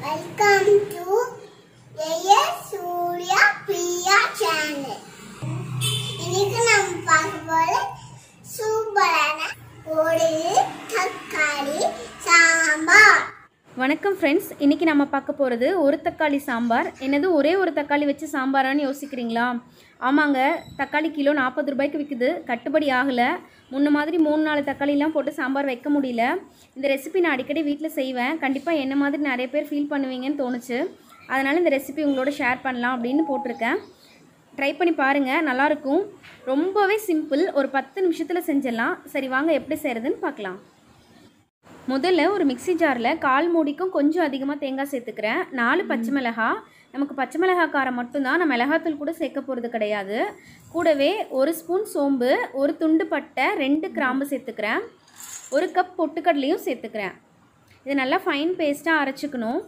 welcome to ஜெய Surya Priya channel இன்னைக்கு நம்ம பார்க்க போற சூப்பரான ஒரு தக்காளி சாம்பார் வணக்கம் ஃப்ரெண்ட்ஸ் இன்றைக்கி நம்ம பார்க்க போகிறது ஒரு தக்காளி சாம்பார் என்னது ஒரே ஒரு தக்காளி வச்சு சாம்பாரான்னு யோசிக்கிறீங்களா ஆமாங்க தக்காளி கிலோ நாற்பது ரூபாய்க்கு விற்குது கட்டுப்படி ஆகலை முன்ன மாதிரி மூணு நாலு தக்காளிலாம் போட்டு சாம்பார் வைக்க முடியல இந்த ரெசிபி நான் அடிக்கடி வீட்டில் செய்வேன் கண்டிப்பாக என்ன மாதிரி நிறைய பேர் ஃபீல் பண்ணுவீங்கன்னு தோணுச்சு அதனால் இந்த ரெசிபி உங்களோட ஷேர் பண்ணலாம் அப்படின்னு போட்டிருக்கேன் ட்ரை பண்ணி பாருங்கள் நல்லாயிருக்கும் ரொம்பவே சிம்பிள் ஒரு பத்து நிமிஷத்தில் செஞ்சிடலாம் சரி வாங்க எப்படி செய்கிறதுன்னு பார்க்கலாம் முதல்ல ஒரு மிக்ஸி ஜாரில் கால் மூடிக்கும் கொஞ்சம் அதிகமாக தேங்காய் சேர்த்துக்கிறேன் நாலு பச்சை மிளகாய் நமக்கு பச்சை மிளகாய் காரம் மட்டும்தான் நான் மிளகாத்தூள் கூட சேர்க்க போகிறது கிடையாது கூடவே ஒரு ஸ்பூன் சோம்பு ஒரு துண்டு பட்டை ரெண்டு கிராம்பு சேர்த்துக்கிறேன் ஒரு கப் பொட்டுக்கடலையும் சேர்த்துக்கிறேன் இது நல்லா ஃபைன் பேஸ்ட்டாக அரைச்சிக்கணும்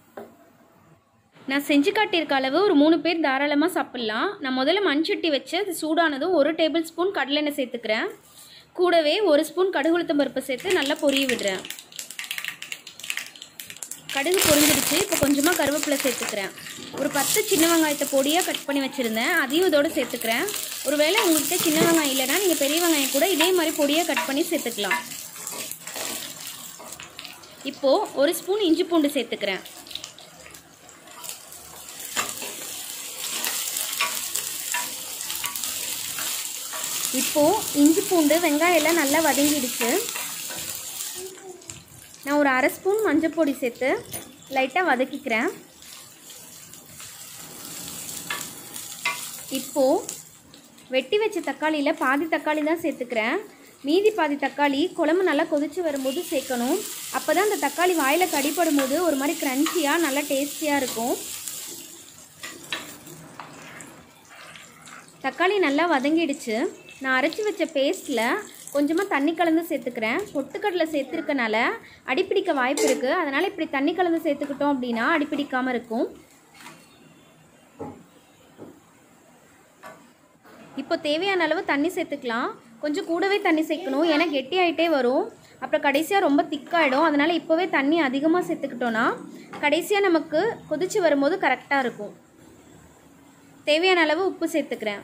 நான் செஞ்சு காட்டியிருக்க அளவு ஒரு மூணு பேர் தாராளமாக சாப்பிட்லாம் நான் முதல்ல மண்சட்டி வச்சு அது சூடானதும் ஒரு டேபிள் ஸ்பூன் கடலெண்ணெய் சேர்த்துக்கிறேன் கூடவே ஒரு ஸ்பூன் கடுகு உளுத்தம் பருப்பு சேர்த்து நல்லா பொரிய விடுறேன் கடுகு பொரிஞ்சிருச்சு இப்போ கொஞ்சமாக கருவேப்பிலை சேர்த்துக்கிறேன் ஒரு பத்து சின்ன வெங்காயத்தை பொடியாக கட் பண்ணி வச்சுருந்தேன் அதையும் இதோடு சேர்த்துக்கிறேன் ஒருவேளை உங்கள்கிட்ட சின்ன வெங்காயம் இல்லைன்னா நீங்கள் பெரிய வெங்காயம் கூட இதே மாதிரி பொடியாக கட் பண்ணி சேர்த்துக்கலாம் இப்போது ஒரு ஸ்பூன் இஞ்சி பூண்டு சேர்த்துக்கிறேன் இப்போது இஞ்சி பூண்டு வெங்காயம் எல்லாம் நல்லா வதங்கிடுச்சு நான் ஒரு அரை ஸ்பூன் மஞ்சள் பொடி சேர்த்து லைட்டாக வதக்கிக்கிறேன் இப்போது வெட்டி வச்ச தக்காளியில் பாதி தக்காளி தான் சேர்த்துக்கிறேன் மீதி பாதி தக்காளி குழம்பு நல்லா கொதித்து வரும்போது சேர்க்கணும் அப்போ தான் அந்த தக்காளி வாயில் கடிப்படும் போது ஒரு மாதிரி க்ரன்ச்சியாக நல்லா டேஸ்டியாக இருக்கும் தக்காளி நல்லா வதங்கிடுச்சு நான் அரைச்சி வச்ச பேஸ்ட்டில் கொஞ்சமாக தண்ணி கலந்து சேர்த்துக்கிறேன் பொட்டுக்கடலை சேர்த்துருக்கனால அடிப்பிடிக்க வாய்ப்பு இருக்குது அதனால் இப்படி தண்ணி கலந்து சேர்த்துக்கிட்டோம் அப்படின்னா அடிப்பிடிக்காமல் இருக்கும் இப்போ தேவையான அளவு தண்ணி சேர்த்துக்கலாம் கொஞ்சம் கூடவே தண்ணி சேர்க்கணும் ஏன்னா கெட்டியாயிட்டே வரும் அப்புறம் கடைசியாக ரொம்ப திக்காயிடும் அதனால் இப்போவே தண்ணி அதிகமாக சேர்த்துக்கிட்டோன்னா கடைசியாக நமக்கு கொதித்து வரும்போது கரெக்டாக இருக்கும் தேவையான அளவு உப்பு சேர்த்துக்கிறேன்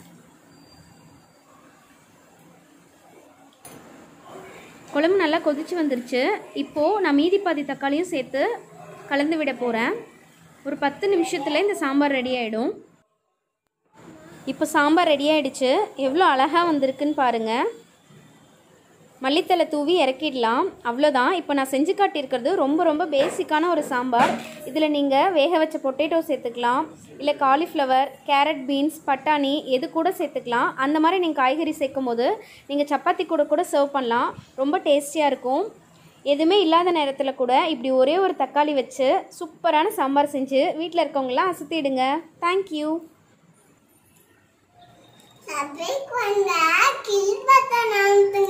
குழம்பு நல்லா கொதிச்சு வந்துருச்சு இப்போது நான் மீதி பாதி தக்காளியும் சேர்த்து கலந்து விட போகிறேன் ஒரு பத்து நிமிஷத்தில் இந்த சாம்பார் ரெடி ஆகிடும் இப்போ சாம்பார் ரெடி ஆகிடுச்சு எவ்வளோ அழகாக வந்திருக்குன்னு பாருங்கள் மல்லித்தலை தூவி இறக்கிடலாம் அவ்வளோதான் இப்போ நான் செஞ்சு காட்டியிருக்கிறது ரொம்ப ரொம்ப பேசிக்கான ஒரு சாம்பார் இதில் நீங்கள் வேக வச்ச பொட்டேட்டோ சேர்த்துக்கலாம் இல்லை காலிஃப்ளவர் கேரட் பீன்ஸ் பட்டாணி எது கூட சேர்த்துக்கலாம் அந்த மாதிரி நீங்கள் காய்கறி சேர்க்கும் போது நீங்கள் சப்பாத்தி கூட கூட சர்வ் பண்ணலாம் ரொம்ப டேஸ்டியாக இருக்கும் எதுவுமே இல்லாத நேரத்தில் கூட இப்படி ஒரே ஒரு தக்காளி வச்சு சூப்பரான சாம்பார் செஞ்சு வீட்டில் இருக்கவங்களாம் அசத்திடுங்க தேங்க்யூ சப்ஸ்கிரைப் பண்ணுங்க கில் பட்டன் அழுத்துங்க